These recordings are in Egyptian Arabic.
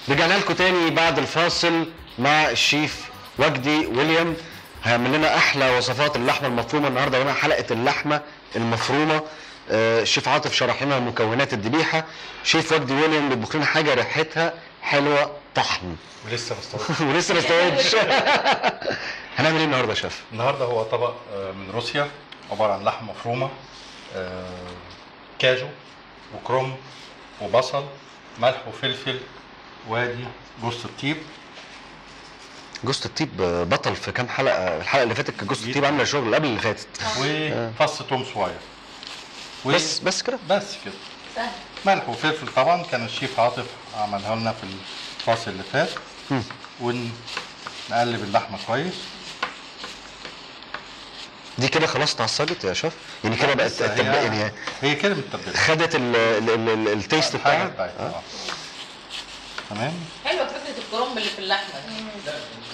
رجعنا لكم تاني بعد الفاصل مع الشيف وجدي ويليام هيعمل لنا احلى وصفات اللحمه المفرومه النهارده هنا حلقه اللحمه المفرومه آه، الشيف عاطف شرح لنا مكونات الذبيحه شيف وجدي ويليام بيطبخ لنا حاجه ريحتها حلوه طحن ولسه مستوردش ولسه ما استوعبش هنعمل ايه النهارده يا شيف النهارده هو طبق آه، من روسيا عباره عن لحمه مفرومه آه، كاجو وكرنب وبصل ملح وفلفل وادي جوز الطيب جوزة الطيب آه، بطل في كام حلقه الحلقه اللي فاتت كان جوزة الطيب عامله شغل قبل اللي فاتت وفص توم صغير و- بس بس كده بس كده سهل ملح وفلفل طبعا كان الشيف عاطف عملها لنا في الفاصل اللي فات مم. ونقلب اللحمه كويس دي كده خلاص اتعصجت يا شيف يعني كده بقت لسه التب- هي- يعني هي كده متبله خدت ال- ال- ال- ال- التيست الحاجه بتاعها بتاعتها آه. آه. تمام حلوه فكره الكرنب اللي في اللحمه دي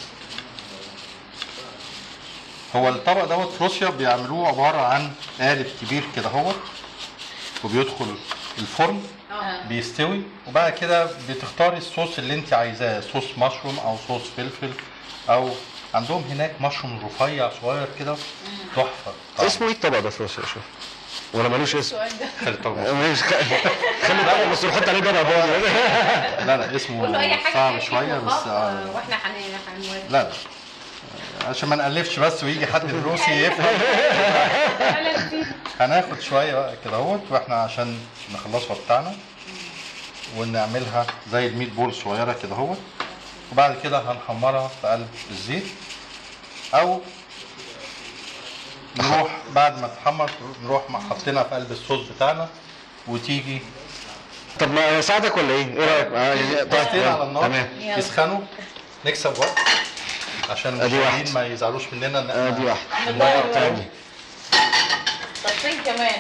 هو الطبق دوت في روسيا بيعملوه عباره عن قالب كبير كده اهوت وبيدخل الفرن اه بيستوي وبعد كده بتختاري الصوص اللي انت عايزاه صوص مشروم او صوص فلفل او عندهم هناك مشروم رفيع صغير كده تحفه طبعاً. اسمه ايه الطبق ده في روسيا يا شيف؟ ولا ملوش اسم؟ السؤال ده خلي طبعاً. ماشي خ- خلي الطبق بس نحط عليه ضرب لا لا قول له اي اسمه حاجه صعب فيها شويه فيه بس مخاط، آه واحنا هن- هنوافق لا لا عشان ما نألفش بس ويجي حد من روسي يفهم فعلا فيه. هناخد شويه بقى كده اهوت واحنا عشان نخلصها بتاعنا ونعملها زي الميت بول صغيره كده اهوت وبعد كده هنحمرها في قلب الزيت او نروح بعد ما تتحمر نروح حاطينها في قلب الصوص بتاعنا وتيجي طب ما اساعدك ولا ايه؟ ايه رايك؟ آه، يعني- طيب، طاستين على النار تمام يلا. يسخنوا نكسب وقت عشان أدي واحد. المشاهدين ما يزعلوش مننا ان آه، احنا دي واحده نغير الطبق التاني طبين كمان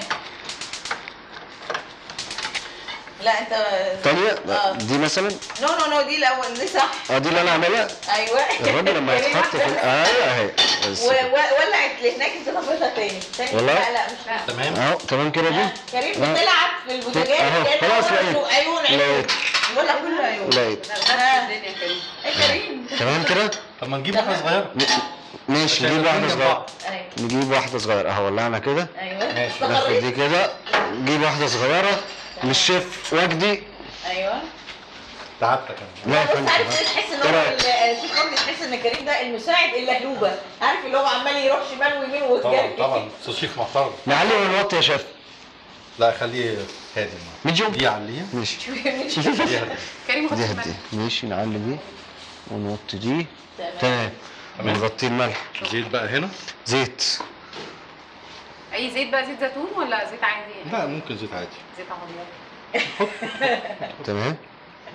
لا انت تانية آه. دي مثلا نو نو نو دي الاول دي صح اه دي اللي انا اعملها ايوه الراجل لما كريم يتحط في عملها. ايوه اهي بس و- كده. و- ولعت اللي هناك انت طفيتها تاني تاني والله؟ لا لا مش لا تمام اهو تمام كده دي كريم آه. بتلعب في البوتاجاز أهو، كده خلاص ولا لقيت. شو- عيون عيون لقيت. بقول لك كله عيون لقيت ها. ايه كريم تمام كده طب ما نجيب واحده صغيره م- ماشي عشان نجيب واحده الاتنين جنب صغيره بعض. ايوه نجيب واحده صغيره اهو ولعنا كده ايوه ماشي، ناخد استقريت دي كده نجيب واحده صغيره للشيف وجدي ايوه تعبتك انا لا يا بس فندم عارف ايه تحس ان إيه هو رأيك؟ ال- الشيخ رمزي تحس ان كريم ده المساعد اللهلوبه عارف اللي هو عمال يروح شمال ويمين طبعا ويتجري طبعا أستاذ شيخ محترم نعلي ولا نوطي يا شيف لا خليه هادي ميديوم دي عليه ماشي دي هادي كريم دي خد هدي ماشي نعلي دي ونوطي دي تمام. تمام تمام. ونغطيه الملح زيت بقى هنا زيت اي زيت بقى زيت زيتون ولا زيت عادي يعني لا ممكن زيت عادي زيت عمر تمام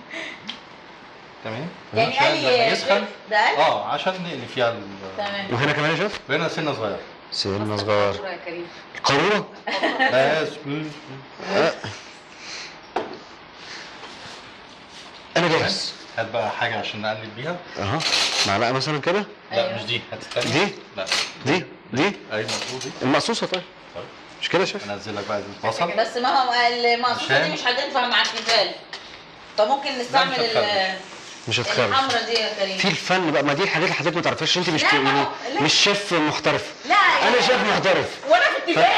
تمام يعني عشان قال لما لي يسخن ده قال اه عشان نقلي فيها ال... تمام وهنا كمان يا شيف وهنا سنه صغيره سنه صغير يا كريم قارورة بس آه. انا جاهز هات بقى حاجه عشان نقلب بيها اها معلقه مثلا كده لا أيوة. مش دي هات التانية دي؟ لا دي دي اي المفروض دي المقصوصه طيب طيب مش كده يا شيف انزل لك بقى زيت بصل بس ما هو المقصوصه عشان- دي مش هتنفع مع التيفال فممكن نستعمل مش ال- هتخلي. مش هتخرب الحمرا دي يا كريم في الفن بقى ما دي الحاجات اللي حضرتك ما تعرفهاش انت مش لا، يعني لا. مش شيف محترف لا انا شيف محترف وانا في التيفال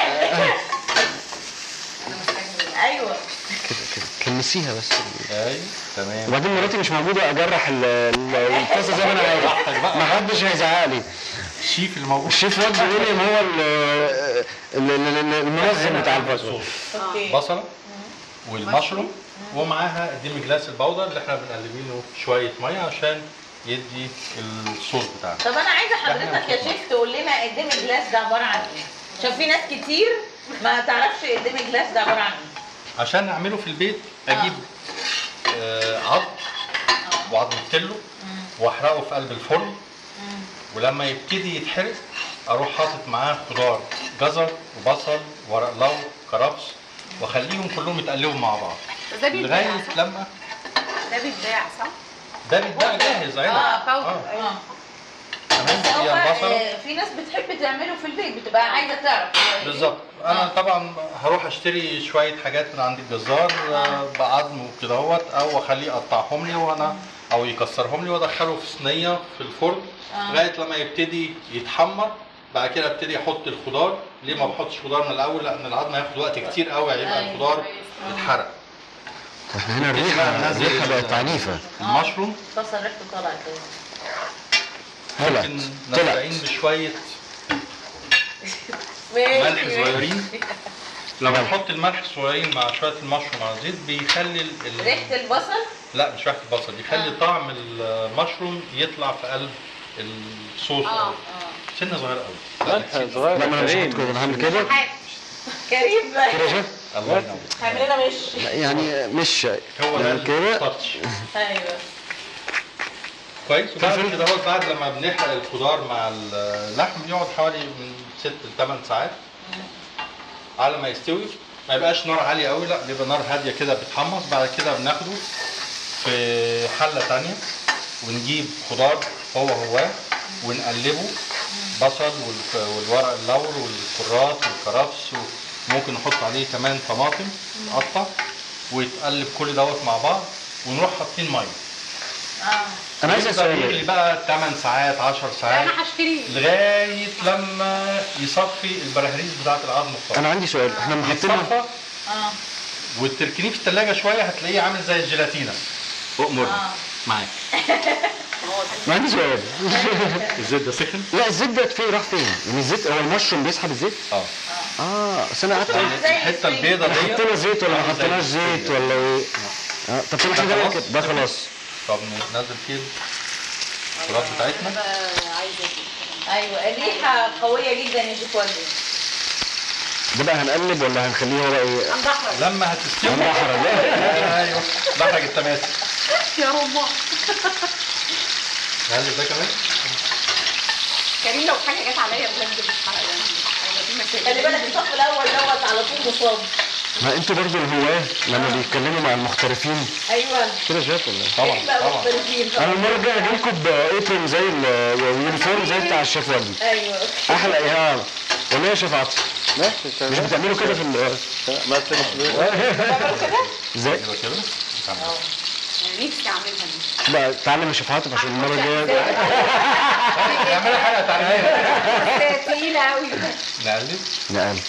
ايوه كده كده كمسيها بس ايوه تمام وبعدين مراتي مش موجوده اجرح ال- ال- الطاسه زي ما انا عايز براحتك بقى. ما حدش هيزعق لي الشيف الموجود الشيف وجدي ويليام هو ال- ال- ال- ال- المنظم بتاع الفصل الصوص اوكي بصله والمشروم ومعاها الديمي جلاس البودر اللي احنا بنقلبينه شويه ميه عشان يدي الصوص بتاعنا طب انا عايزه حضرتك يا شيف تقول لنا الديمي جلاس ده عباره عن ايه عشان في ناس كتير ما تعرفش الديمي جلاس ده عباره عن ايه عشان نعمله في البيت اجيب آه عظم وعظم تلو واحرقه في قلب الفرن ولما يبتدي يتحرق اروح حاطط معاه خضار جزر وبصل ورق لو كرفس واخليهم كلهم يتقلبوا مع بعض بس ده بيتباع لغايه صح؟ لما ده بيتباع صح؟ ده بيتباع جاهز اه عينك باودر اه اه تمام بس هو هي البصله آه، في ناس بتحب تعمله في البيت بتبقى عايزه تعرف بالظبط انا طبعا هروح اشتري شويه حاجات من عند الجزار آه، بعظم وكده اهوت او اخليه يقطعهم لي وانا او يكسرهم لي وادخله في صينيه في الفرن آه. لغايه لما يبتدي يتحمر بعد كده ابتدي احط الخضار ليه ما بحطش خضار من الاول لان العظم هياخد وقت كتير قوي هيبقى أيوة. الخضار يتحرق احنا هنا نبتدي الريحه بقى ننزل الريحه بقت ال- عنيفه المشروم فصل ريحته طالعه كده طلعت ممكن طلعت نستعين بشويه ماشي، ملح ماشي. صغيرين لما نحط الملح صغيرين مع شويه المشروم على الزيت بيخلي ال- ال- ريحه البصل لا مش ريحه البصل يخلي آه. طعم المشروم يطلع في قلب الصوص اه أوي. اه سنه صغيره قوي ملح صغير لا ما انا مش كريم. هحط كده انا هعمل كده كريم بقى كده يا شيف الله ينور هعمل لنا مش لا، يعني مش هو ده يعني كده التاتش ايوه كويس وبعد فلفل. كده هو بعد لما بنحرق الخضار مع اللحم بيقعد حوالي من 6 ل 8 ساعات على ما يستوي ما يبقاش نار عاليه قوي لا بيبقى نار هاديه كده بيتحمص بعد كده بناخده في حله تانية ونجيب خضار هو هواه ونقلبه بصل والف- والورق اللور والكرات والكرفس وممكن نحط عليه كمان طماطم تقطع ويتقلب كل دوت مع بعض ونروح حاطين ميه اه انا عايز يفضل يغلي اسال بقى 8 ساعات 10 ساعات انا هشتري لغايه لما يصفي البراهريز بتاعت العظم خالص انا عندي سؤال احنا لما حطينا يتصفى اه وتركنيه في الثلاجه شويه هتلاقيه عامل زي الجيلاتينا اؤمر آه. معاك ما عندي سؤال الزيت ده سخن لا الزيت ده فين راح فين؟ يعني الزيت هو المشروم بيسحب الزيت؟ اه اه اصل انا قعدت عامل زي الحته الزيت. البيضه دي حطينا زيت ولا ما عامل زي حطيناش الزيت. زيت ولا ايه؟ اه طب احنا ده كده خلاص؟ كده ده خلاص طب ننزل فيه الخضار بتاعتنا بقى عايزه ايوه الريحه قويه جدا يا شيف وجدي ده بقى هنقلب ولا هنخليه هو بقى ايه؟ هندحرج لما هتستوي هنبحر ايوه دحرج التماسك يا رب نقلب ده كمان كريم لو حاجه جت عليا بجد بتحرق يعني هيبقى في مشاكل خلي بالك الصف الاول دوت على طول مصاب ما انتوا برضو الهواه لما بيتكلموا مع المحترفين ايوه كده شايف ولا ايه؟ طبعا إحنا طبعا مختلفين انا طبعا المره الجايه اجي لكم بابرون زي اليونيفورم زي بتاع الشيف وجدي ايوه احلى ايهاب ولا يا شيف عاطف؟ ماشي مش شغال بتعملوا كده في ال ما تسمعش بتعملوا كده؟ ازاي؟ ايوه كده نكمل. يعني نفسي اعملها دي بقى تعلم يا شيف عاطف عشان المره الجايه اعملي حاجه تعالى بس تقيله قوي نقلب نقل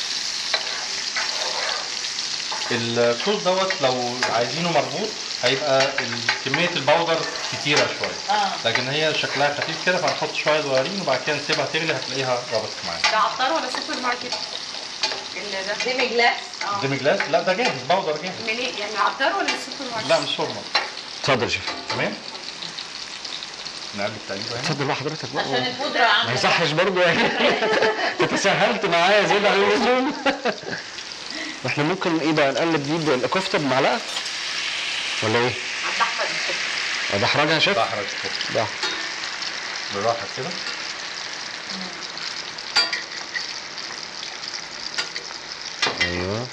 الصوص دوت لو عايزينه مربوط هيبقى ال- كميه البودر كتيره شويه اه لكن هي شكلها خفيف كده فهنحط شويه صغيرين وبعد كده نسيبها تغلي هتلاقيها ربطت معانا ده عطار ولا سوبر ماركت؟ اللي ده ديمي جلاس اه ديمي جلاس لا ده جاهز بودر جاهز منين يعني عطار ولا السوبر ماركت؟ لا مش فورمال اتفضل يا شيف تمام نقلب تقريبا هنا اتفضل بقى حضرتك عشان بقى البودره ما عامله يصحش برضه يعني تتساهلت معايا زيادة عن اللزوم احنا ممكن ايه بقى نقلب دي بالكفته بمعلقه ولا ايه؟ هتحفظ ادحرجها يا شيف؟ بحرج كده ده بالراحه كده ايوه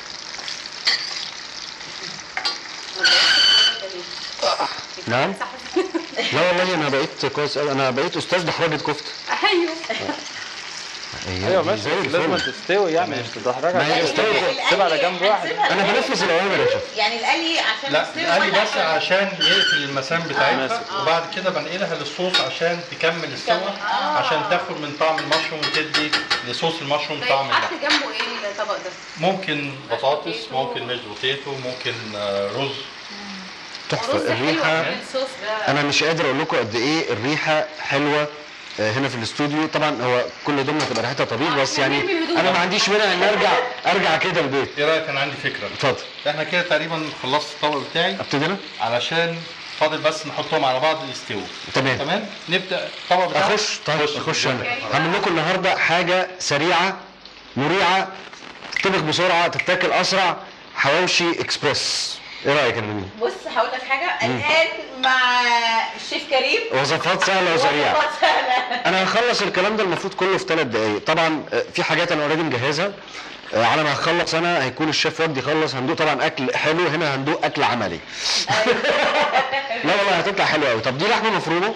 نعم لا والله انا بقيت كويس قوي انا بقيت استاذ دحرجه كفته ايوه ايوه ماشي زي بس لازم الفل تستوي يعني مش تدحرجها ما هي كده. تستوي. سيبها على جنب واحد انا بنفذ الاوامر يا شيف يعني القلي عشان لا يستوي قالي ولا بس عشان يقفل المسام بتاعتها ماسك. وبعد كده بنقلها للصوص عشان تكمل السوا عشان تاخد من طعم المشروم وتدي لصوص المشروم طيب طعم حط اللحم جنبه ايه الطبق ده؟ ممكن بطاطس بوتيتو. ممكن مش بوتيتو ممكن آه، رز تحفه رز حلو الريحه عشان الصوص ده انا مش قادر اقول لكم قد ايه الريحه حلوه آه، هنا في الاستوديو طبعا هو كل ضمن تبقى ريحتها طبيعي آه، بس إحنا يعني بنرمي الهدوم. انا ما عنديش مانع ان ارجع ارجع كده البيت ايه رايك انا عندي فكره اتفضل احنا كده تقريبا خلصت الطبق بتاعي ابتدي انا علشان فاضل بس نحطهم على بعض يستووا تمام تمام نبدا الطبق بتاعك اخش طيب اخش انا هعمل لكم النهارده حاجه سريعه مريعه تطبخ بسرعه تتاكل اسرع حواوشي اكسبريس ايه رايك يا نبيل بص هقول لك حاجه الان مع الشيف كريم وصفات سهله وسريعه وصفات سهلة. انا هخلص الكلام ده المفروض كله في ثلاث دقايق طبعا آه، في حاجات انا اوريدي مجهزها آه، على ما هخلص انا هيكون الشيف وجدي يخلص هندوق طبعا اكل حلو هنا هندوق اكل عملي لا والله هتطلع حلوه قوي طب دي لحمه مفرومه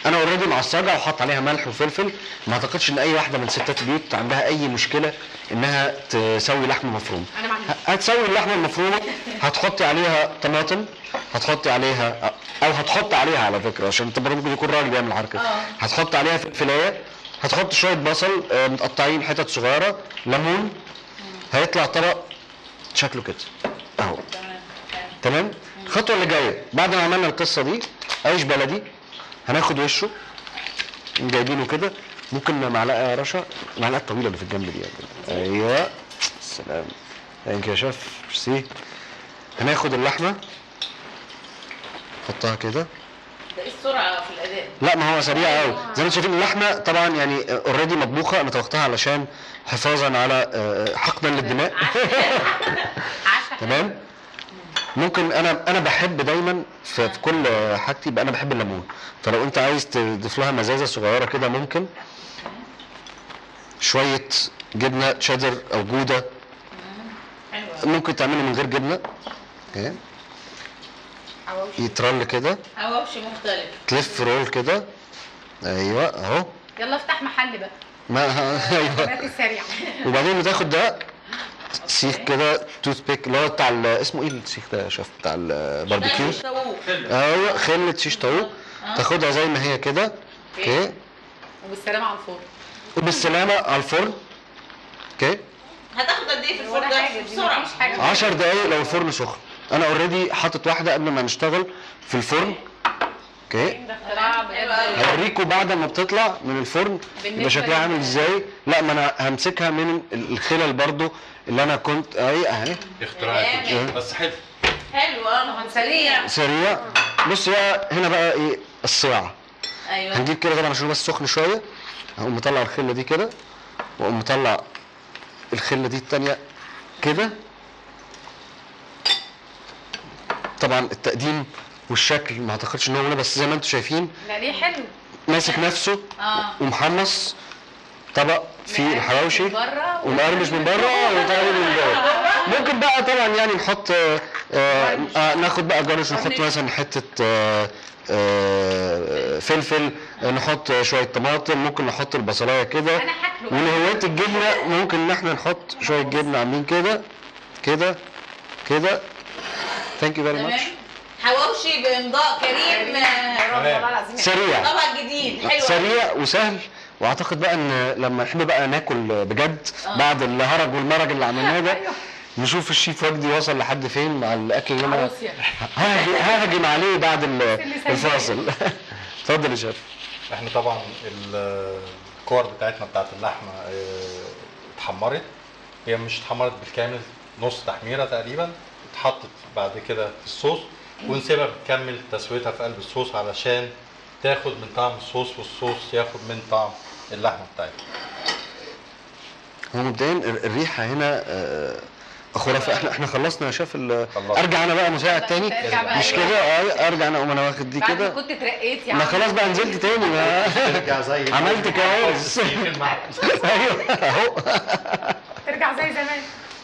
انا اوريدي معصجه وحاطط عليها ملح وفلفل ما اعتقدش ان اي واحده من ستات البيوت عندها اي مشكله انها تسوي لحمه مفرومه انا ما عنديش ه- هتسوي اللحمه المفرومه هتحطي عليها طماطم هتحطي عليها او هتحط عليها على فكره عشان انت برضه ممكن يكون راجل بيعمل الحركه دي. آه. هتحط عليها فلفلايه هتحط شويه بصل آه، متقطعين حتت صغيره ليمون هيطلع طبق شكله كده اهو تمام الخطوه اللي جايه بعد ما عملنا القصه دي عيش بلدي هناخد وشه جايبينه كده ممكن معلقه يا رشا المعلقه الطويله اللي في الجنب دي يعني. ايوه سلام ثانك يا شيف ميرسي هناخد اللحمه نحطها كده ده ايه السرعه في الاداء لا ما هو سريع قوي زي ما انتم شايفين اللحمه طبعا يعني اوريدي مطبوخه انا طبختها علشان حفاظا على آه، حقنا للدماء عشا تمام ممكن انا انا بحب دايما في, في كل حاجتي يبقى انا بحب الليمون فلو انت عايز تضيف لها مزازه صغيره كده ممكن شويه جبنه تشيدر او جوده حلوه ممكن تعمله من غير جبنه اوكي حواوشي يترل كده حواوشي مختلف تلف رول كده ايوه اهو يلا افتح محل بقى ما ايوه الوجبات السريعه وبعدين بتاخد ده سيخ كده توث بيك اللي هو بتاع ال- اسمه ايه السيخ ده يا شيف بتاع الباربيكيو لا، طاووق. ايوه خله شيش طاووق تاخدها زي ما هي كده اوكي وبالسلامه على الفرن وبالسلامه على الفرن اوكي هتاخد قد ايه في ولا الفرن حاجه ده دي بسرعه مفيش حاجه 10 دقايق لو الفرن سخن انا اوريدي حاطط واحده قبل ما نشتغل في الفرن اوكي ده اختراع بجد حلو أوي. هوريكم بعد ما بتطلع من الفرن يبقى بالنسبة شكلها عامل لل- ازاي لا ما انا همسكها من ال- الخلل برضو اللي انا كنت اهي اهي اختراع جامد. بس حلو حلو اه سريع سريع بص بقى هنا بقى ايه الصياعه ايوه هنجيب كده طبعا عشان بس سخن شويه هقوم مطلع الخله دي كده واقوم مطلع الخله دي التانيه كده طبعا التقديم والشكل ما اعتقدش ان هو هنا بس زي ما انتم شايفين لا ليه حلو ماسك نفسه اه ومحمص طبق فيه مقرمش الحواوشي من بره ومقرمش من بره وطالب من جوه ممكن بقى طبعا يعني نحط آه، آه، آه، ناخد بقى جارنش نحط مثلا حته آه، آه، فلفل آه، نحط شويه طماطم ممكن نحط البصلايه كده انا هاكله بقى. ونهوية الجبنه ممكن ان احنا نحط شويه جبنه عاملين كده كده كده ثانك يو فيري تمام ماتش حواوشي بامضاء كريم آه، والله العظيم سريع طبق جديد حلو أوي. سريع وسهل واعتقد بقى ان لما نحب بقى ناكل بجد بعد الهرج والمرج اللي عملناه ده أيوه. نشوف الشيف وجدي وصل لحد فين مع الاكل اللي انا عروس يعني. ههج- ههجم عليه بعد ال- اللي سايباه. الفاصل اتفضل يا شيف احنا طبعا ال- الكور بتاعتنا بتاعت اللحمه اه، اتحمرت هي مش اتحمرت بالكامل نص تحميره تقريبا اتحطت بعد كده في الصوص ونسيبها بتكمل تسويتها في قلب الصوص علشان تاخد من طعم الصوص والصوص ياخد من طعم اللحمه بتاعتنا هو مبدئيا ال- الريحه هنا آه، خرافه احنا احنا خلصنا يا شيف ال- خلصنا. ارجع انا بقى مساعد تاني ارجع بقى مش أيوه. كده اه ارجع انا اقوم انا واخد دي بعد ما كده كنت اترقيت يا ما عم خلاص بقى نزلت تاني ما ترجع زي عملت كوارث ايوه اهو ترجع زي زمان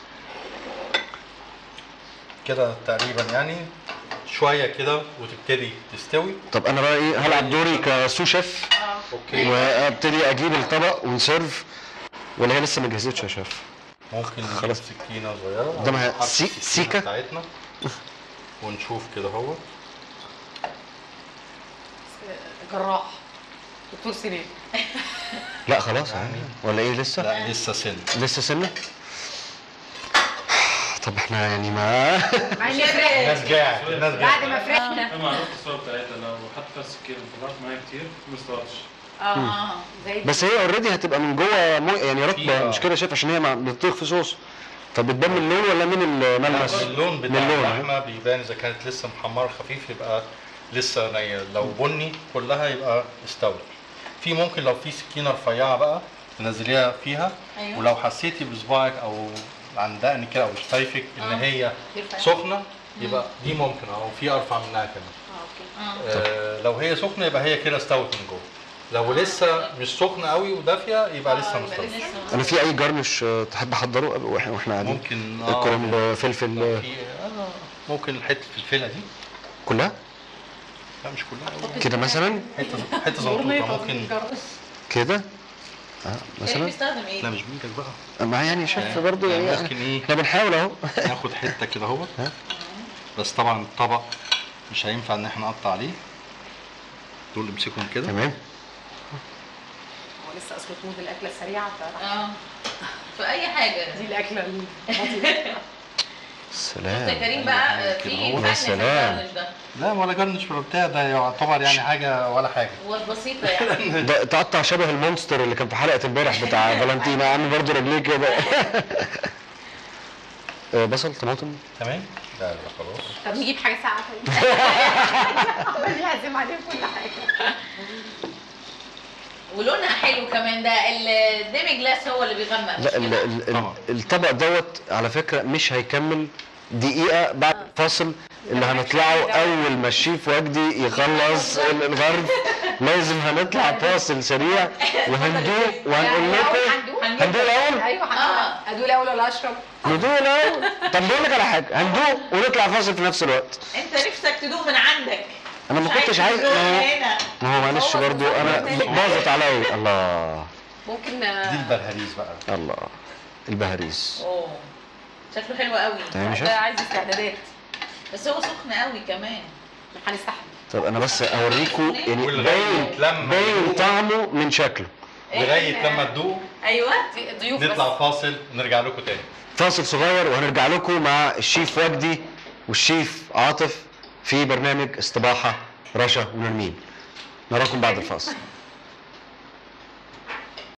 كده تقريبا يعني شويه كده وتبتدي تستوي طب انا بقى ايه هلعب دوري كسو شيف اوكي وابتدي اجيب الطبق ونسيرف ولا هي لسه ما جهزتش يا شيف ممكن نجيب خلاص. سكينه صغيره قدامها ونحط سي- السكينة سيكة؟ بتاعتنا ونشوف كده هو جراح دكتور سنان لا خلاص يعني ولا ايه لسه لا لسه سن لسه سنه طب احنا يعني ما مع اني فرحت الناس جاعت الناس بعد جاعت ما فرحنا انا ما عرفت الصور بتاعتها لو حط فيها السكينه وطلعت معايا كتير ما استوعبش اه زي بس هي اوريدي هتبقى من جوه مو يعني رطبه فيها. مش كده شايف عشان هي مع- بتطيخ في صوص فبتبان من اللون ولا من الملمس؟ اللون من بتاع اللون اللحمه بيبان اذا كانت لسه محمره خفيف يبقى لسه نيه لو بني كلها يبقى استوت في ممكن لو في سكينه رفيعه بقى تنزليها فيها أيوة. ولو حسيتي بصباعك او عند دقنك كده او شفايفك ان هي سخنه يبقى دي ممكن او في ارفع منها كمان آه لو هي سخنه يبقى هي كده استوت من جوه لو لسه مش سخنه قوي ودافيه يبقى لسه ما استوتش انا في اي جرنش آه، تحب احضره قبل- واحنا واحنا قاعدين ممكن اه الكرنب فلفل لو آه، في آه ممكن حته الفلفله دي كلها لا مش كلها أوي. كده مثلا حته حته زلطه ممكن كده اه كريم مثلا بيستخدم ايه؟ لا مش بايدك بقى ما يعني شايف برضه يعني يعني ممكن ايه احنا بنحاول اهو ناخد حته كده اهو بس طبعا الطبق مش هينفع ان احنا نقطع عليه دول امسكهم كده تمام هو لسه اصل طول الاكله السريعه فراح اه في اي حاجه دي الاكله البطيئه سلام يا كريم بقى في كده هو. فن يا في سلام. الجرنش ده لا ولا جرنش ولا بتاع ده يعتبر يعني حاجه ولا حاجه وبسيطه يعني ده تقطع شبه المونستر اللي كان في حلقه امبارح بتاع فالنتينا عامل برضه رجليه كده آه، بصل طماطم تمام لا لا خلاص طب نجيب حاجه ساعه طيب عمال يعزم عليه كل حاجه ولونها حلو كمان ده الديمي جلاس هو اللي بيغمق لا ال- ال- ال- طبعا. الطبق دوت على فكره مش هيكمل دقيقه بعد الفاصل اللي هنطلعه اول ما الشيف وجدي يخلص ال- الغرب لازم هنطلع فاصل سريع وهندوق وهنقول لكم هندوق الاول ايوه آه. هندوق ادوق الاول ولا اشرب ندوق الاول طب بقول لك على حاجه هندوق ونطلع فاصل في نفس الوقت انت نفسك تدوق من عندك انا ما مش كنتش عايز تدوق ما هو- من هنا ما هو معلش هو برضو انا بالظبط ب- باظت عليا الله ممكن دي البرهريز بقى الله البهاريز اوه شكله حلو قوي تمام يا شيف ده عايز استعدادات بس هو سخن قوي كمان هنستحمل طب انا بس اوريكم يعني والغاية باين لما باين يدوق. طعمه من شكله لغايه لما تدوق ايوه ضيوف نطلع فاصل ونرجع لكم تاني فاصل صغير وهنرجع لكم مع الشيف وجدي والشيف عاطف في برنامج استباحة رشا ونرمين نراكم بعد الفاصل